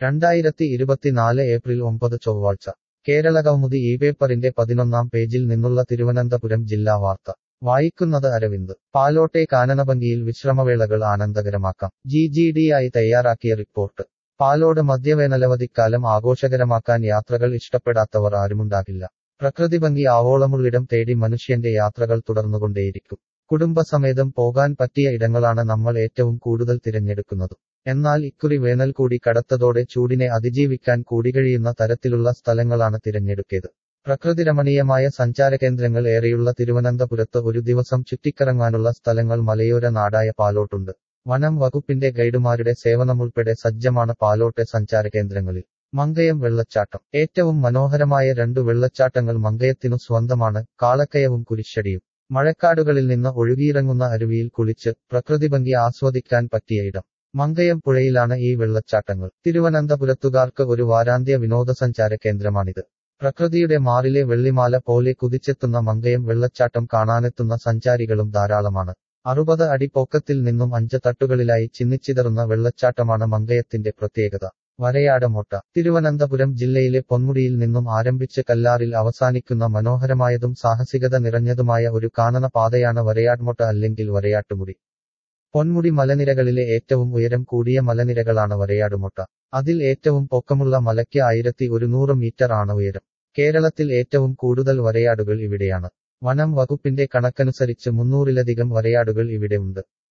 രണ്ടായിരത്തി ഇരുപത്തിനാല് ഏപ്രിൽ ഒമ്പത് ചൊവ്വാഴ്ച കേരള കൗമുദി ഈ പേപ്പറിന്റെ പതിനൊന്നാം പേജിൽ നിന്നുള്ള തിരുവനന്തപുരം ജില്ലാ വാർത്ത വായിക്കുന്നത് അരവിന്ദ് പാലോട്ടെ കാനനഭംഗിയിൽ വിശ്രമവേളകൾ ആനന്ദകരമാക്കാം ജി ജി ഡി ആയി തയ്യാറാക്കിയ റിപ്പോർട്ട് പാലോട് മധ്യവേനലവധിക്കാലം ആഘോഷകരമാക്കാൻ യാത്രകൾ ഇഷ്ടപ്പെടാത്തവർ ആരുമുണ്ടാകില്ല പ്രകൃതിഭംഗി ആവോളമുള്ളിടം തേടി മനുഷ്യന്റെ യാത്രകൾ തുടർന്നുകൊണ്ടേയിരിക്കും കുടുംബസമേതം പോകാൻ പറ്റിയ ഇടങ്ങളാണ് നമ്മൾ ഏറ്റവും കൂടുതൽ തിരഞ്ഞെടുക്കുന്നത് എന്നാൽ ഇക്കുറി വേനൽ കൂടി കടത്തതോടെ ചൂടിനെ അതിജീവിക്കാൻ കൂടികഴിയുന്ന തരത്തിലുള്ള സ്ഥലങ്ങളാണ് തിരഞ്ഞെടുക്കിയത് പ്രകൃതിരമണീയമായ സഞ്ചാരകേന്ദ്രങ്ങൾ ഏറെയുള്ള തിരുവനന്തപുരത്ത് ഒരു ദിവസം ചുറ്റിക്കറങ്ങാനുള്ള സ്ഥലങ്ങൾ മലയോര നാടായ പാലോട്ടുണ്ട് വനം വകുപ്പിന്റെ ഗൈഡുമാരുടെ സേവനമുൾപ്പെടെ സജ്ജമാണ് പാലോട്ടെ സഞ്ചാരകേന്ദ്രങ്ങളിൽ മങ്കയം വെള്ളച്ചാട്ടം ഏറ്റവും മനോഹരമായ രണ്ടു വെള്ളച്ചാട്ടങ്ങൾ മങ്കയത്തിനു സ്വന്തമാണ് കാളക്കയവും കുരിശടിയും മഴക്കാടുകളിൽ നിന്ന് ഒഴുകിയിറങ്ങുന്ന അരുവിയിൽ കുളിച്ച് പ്രകൃതിഭംഗി ആസ്വദിക്കാൻ പറ്റിയ ഇടം മങ്കയം പുഴയിലാണ് ഈ വെള്ളച്ചാട്ടങ്ങൾ തിരുവനന്തപുരത്തുകാർക്ക് ഒരു വാരാന്ത്യ വിനോദസഞ്ചാര കേന്ദ്രമാണിത് പ്രകൃതിയുടെ മാറിലെ വെള്ളിമാല പോലെ കുതിച്ചെത്തുന്ന മങ്കയം വെള്ളച്ചാട്ടം കാണാനെത്തുന്ന സഞ്ചാരികളും ധാരാളമാണ് അറുപത് അടി പൊക്കത്തിൽ നിന്നും അഞ്ച് തട്ടുകളിലായി ചിന്നിച്ചിതറുന്ന വെള്ളച്ചാട്ടമാണ് മങ്കയത്തിന്റെ പ്രത്യേകത വരയാടമൊട്ട തിരുവനന്തപുരം ജില്ലയിലെ പൊന്മുടിയിൽ നിന്നും ആരംഭിച്ച് കല്ലാറിൽ അവസാനിക്കുന്ന മനോഹരമായതും സാഹസികത നിറഞ്ഞതുമായ ഒരു കാനന പാതയാണ് വരയാട്മൊട്ട അല്ലെങ്കിൽ വരയാട്ടുമുടി പൊന്മുടി മലനിരകളിലെ ഏറ്റവും ഉയരം കൂടിയ മലനിരകളാണ് വരയാടുമൊട്ട അതിൽ ഏറ്റവും പൊക്കമുള്ള മലയ്ക്ക് ആയിരത്തി ഒരുന്നൂറ് മീറ്റർ ആണ് ഉയരം കേരളത്തിൽ ഏറ്റവും കൂടുതൽ വരയാടുകൾ ഇവിടെയാണ് വനം വകുപ്പിന്റെ കണക്കനുസരിച്ച് മുന്നൂറിലധികം വരയാടുകൾ ഇവിടെ ഉണ്ട്